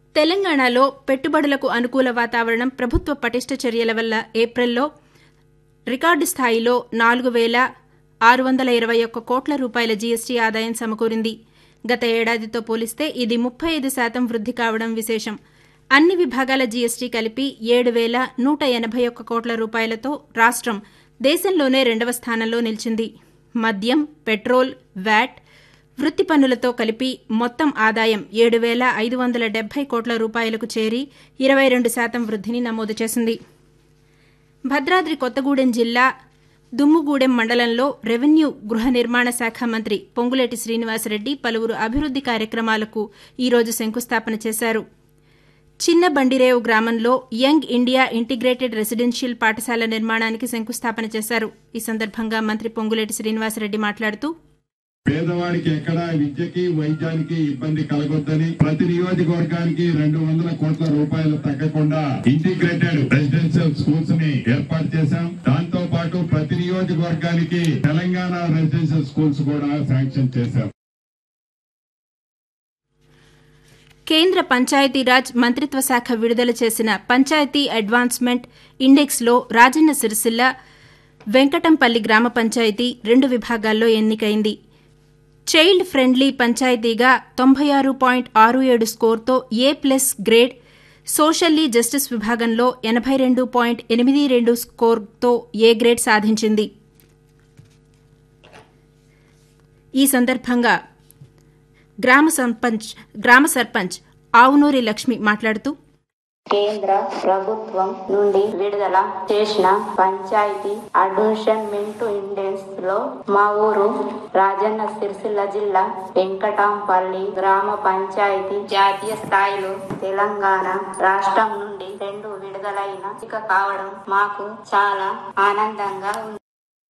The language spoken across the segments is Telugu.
తెలంగాణలో పెట్టుబడులకు అనుకూల వాతావరణం ప్రభుత్వ పటిష్ట చర్యల వల్ల ఏప్రిల్లో రికార్డు స్థాయిలో నాలుగు వేల ఆరు వందల ఇరవై ఒక్క కోట్ల రూపాయల జీఎస్టీ ఆదాయం సమకూరింది గత ఏడాదితో పోలిస్తే ఇది ముప్పై ఐదు శాతం వృద్ధి కావడం విశేషం అన్ని విభాగాల జీఎస్టీ కలిపి ఏడు వేల నూట ఎనభై ఒక్క కోట్ల రూపాయలతో రాష్ట్రం దేశంలోనే రెండవ స్థానంలో నిలిచింది మద్యం పెట్రోల్ వ్యాట్ వృత్తి పన్నులతో కలిపి మొత్తం ఆదాయం ఏడు వేల ఐదు వందల డెబ్బై కోట్ల రూపాయలకు చేరి ఇరవై రెండు శాతం వృద్ధిని నమోదు చేసింది భద్రాద్రి కొత్తగూడెం జిల్లా దుమ్ముగూడెం మండలంలో రెవెన్యూ గృహ నిర్మాణ శాఖ మంత్రి పొంగులేటి శ్రీనివాసరెడ్డి పలువురు అభివృద్ది కార్యక్రమాలకు ఈరోజు శంకుస్థాపన చేశారు చిన్న బండిరేవు గ్రామంలో యంగ్ ఇండియా ఇంటిగ్రేటెడ్ రెసిడెన్షియల్ పాఠశాల నిర్మాణానికి శంకుస్థాపన చేశారు ఈ సందర్భంగా మంత్రి పొంగులేటి శ్రీనివాసరెడ్డి మాట్లాడుతూ పేదవాడికి ఎక్కడ విద్యకి వైద్యానికి ఇబ్బంది కలగొద్దని ప్రతి నియోజకవర్గానికి రెండు వందల కోట్ల రూపాయలు తగ్గకుండా ఇంటిగ్రేటెడ్ రెసిడెన్షియల్ స్కూల్స్ ని ఏర్పాటు చేశాం దాంతో పాటు ప్రతి నియోజకవర్గానికి తెలంగాణ రెసిడెన్షియల్ స్కూల్స్ కూడా శాంక్షన్ చేశాం కేంద్ర పంచాయతీరాజ్ మంత్రిత్వ శాఖ విడుదల చేసిన పంచాయతీ అడ్వాన్స్మెంట్ ఇండెక్స్లో రాజన్న సిరిసిల్ల వెంకటంపల్లి గ్రామ పంచాయతీ రెండు విభాగాల్లో ఎన్నికైంది చైల్డ్ ఫ్రెండ్లీ పంచాయతీగా తొంభై ఆరు పాయింట్ ఆరు ఏడు స్కోర్తో A plus grade socially justice విభాగంలో ఎనభై రెండు పాయింట్ ఎనిమిది రెండు స్కోర్తో ఏ గ్రేడ్ సాధించింది ఈ సందర్భంగా గ్రామ సర్పంచ్ గ్రామ సర్పంచ్ ఆవునూరి లక్ష్మి మాట్లాడుతూ కేంద్ర ప్రభుత్వం నుండి విడుదల చేసిన పంచాయతీ అడ్మిషన్మెంట్ ఇండెక్స్ లో మా ఊరు రాజన్న సిరిసిల్ల జిల్లా వెంకటాంపల్లి గ్రామ పంచాయతీ జాతీయ స్థాయిలో తెలంగాణ రాష్ట్రం నుండి రెండు విడుదలైన ఇక కావడం మాకు చాలా ఆనందంగా ఉంది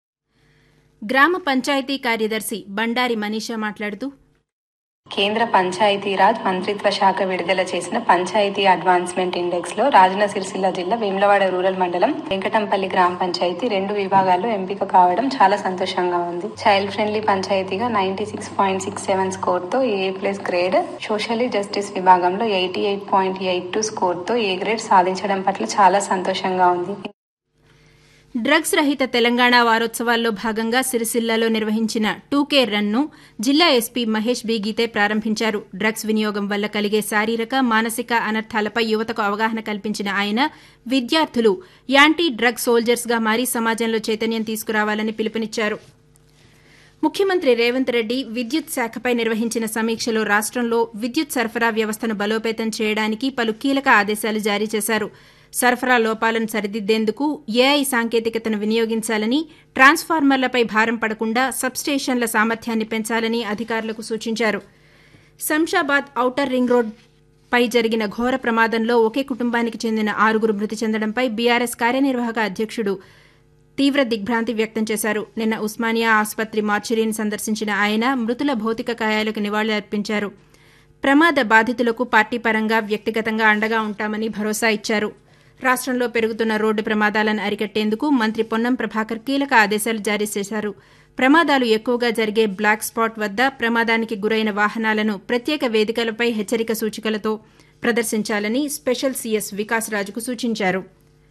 గ్రామ పంచాయతీ కార్యదర్శి బండారి మనీషా మాట్లాడుతూ కేంద్ర పంచాయతీరాజ్ మంత్రిత్వ శాఖ విడుదల చేసిన పంచాయతీ అడ్వాన్స్మెంట్ ఇండెక్స్ లో రాజన్న సిరిసిల్ల జిల్లా వేములవాడ రూరల్ మండలం వెంకటంపల్లి గ్రామ పంచాయతీ రెండు విభాగాల్లో ఎంపిక కావడం చాలా సంతోషంగా ఉంది చైల్డ్ ఫ్రెండ్లీ పంచాయతీగా ninety six point six seven score తో A plus grade socially justice విభాగంలో eighty eight point eight two score తో ఏ గ్రేడ్ సాధించడం పట్ల చాలా సంతోషంగా ఉంది డ్రగ్స్ రహిత తెలంగాణ వారోత్సవాల్లో భాగంగా సిరిసిల్లలో నిర్వహించిన టూకే రన్ను జిల్లా ఎస్పీ మహేష్ బీగీతే ప్రారంభించారు డ్రగ్స్ వినియోగం వల్ల కలిగే శారీరక మానసిక అనర్థాలపై యువతకు అవగాహన కల్పించిన ఆయన విద్యార్థులు యాంటీ డ్రగ్ సోల్జర్స్గా మారి సమాజంలో చైతన్యం తీసుకురావాలని పిలుపునిచ్చారు ముఖ్యమంత్రి రేవంత్ రెడ్డి విద్యుత్ శాఖపై నిర్వహించిన సమీక్షలో రాష్టంలో విద్యుత్ సరఫరా వ్యవస్థను బలోపేతం చేయడానికి పలు కీలక ఆదేశాలు జారీ చేశారు సరఫరా లోపాలను సరిదిద్దేందుకు ఏఐ సాంకేతికతను వినియోగించాలని ట్రాన్స్ఫార్మర్లపై భారం పడకుండా సబ్స్టేషన్ల సామర్థ్యాన్ని పెంచాలని అధికారులకు సూచించారు శంషాబాద్ ఔటర్ రింగ్ రోడ్ పై జరిగిన ఘోర ప్రమాదంలో ఒకే కుటుంబానికి చెందిన ఆరుగురు మృతి చెందడంపై బీఆర్ఎస్ కార్యనిర్వాహక అధ్యక్షుడు తీవ్ర దిగ్భ్రాంతి వ్యక్తం చేశారు నిన్న ఉస్మానియా ఆసుపత్రి మార్చురీని సందర్శించిన ఆయన మృతుల భౌతిక కాయాలకు నివాళులర్పించారు ప్రమాద బాధితులకు పార్టీ పరంగా వ్యక్తిగతంగా అండగా ఉంటామని భరోసా ఇచ్చారు రాష్టంలో పెరుగుతున్న రోడ్డు ప్రమాదాలను అరికట్టేందుకు మంత్రి పొన్నం ప్రభాకర్ కీలక ఆదేశాలు జారీ చేశారు ప్రమాదాలు ఎక్కువగా జరిగే బ్లాక్ స్పాట్ వద్ద ప్రమాదానికి గురైన వాహనాలను ప్రత్యేక వేదికలపై హెచ్చరిక సూచికలతో ప్రదర్శించాలని స్పెషల్ సీఎస్ వికాస్ రాజుకు సూచించారు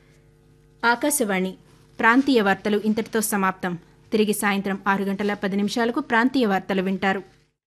ఆకాశవాణి ప్రాంతీయ వార్తలు ఇంతటితో సమాప్తం తిరిగి సాయంత్రం ఆరు గంటల పది నిమిషాలకు ప్రాంతీయ వార్తలు వింటారు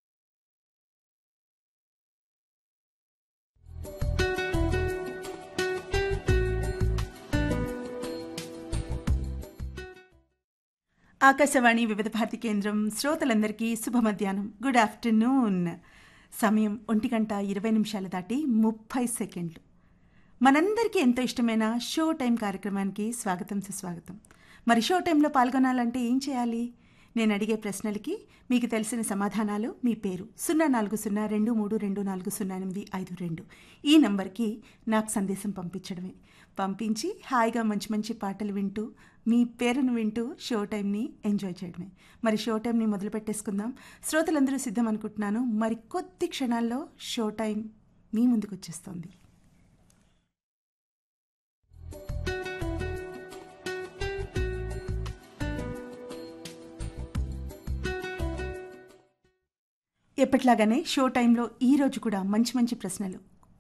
ఆకాశవాణి వివిధ భారతి కేంద్రం శ్రోతలందరికీ శుభ మధ్యాహ్నం గుడ్ ఆఫ్టర్నూన్ సమయం ఒంటి గంట ఇరవై నిమిషాలు దాటి ముప్పై సెకండ్లు మనందరికీ ఎంతో ఇష్టమైన షో టైం కార్యక్రమానికి స్వాగతం సుస్వాగతం మరి షో టైంలో పాల్గొనాలంటే ఏం చేయాలి నేను అడిగే ప్రశ్నలకి మీకు తెలిసిన సమాధానాలు మీ పేరు సున్నా నాలుగు సున్నా రెండు మూడు రెండు నాలుగు సున్నా ఎనిమిది ఐదు రెండు ఈ నంబర్కి నాకు సందేశం పంపించడమే పంపించి హాయిగా మంచి మంచి పాటలు వింటూ మీ పేరును వింటూ షో టైంని ఎంజాయ్ చేయడమే మరి షో టైంని మొదలు పెట్టేసుకుందాం శ్రోతలందరూ సిద్ధం అనుకుంటున్నాను మరి కొద్ది క్షణాల్లో షో టైం మీ ముందుకు వచ్చేస్తుంది ఎప్పట్లాగానే షో టైంలో ఈరోజు కూడా మంచి మంచి ప్రశ్నలు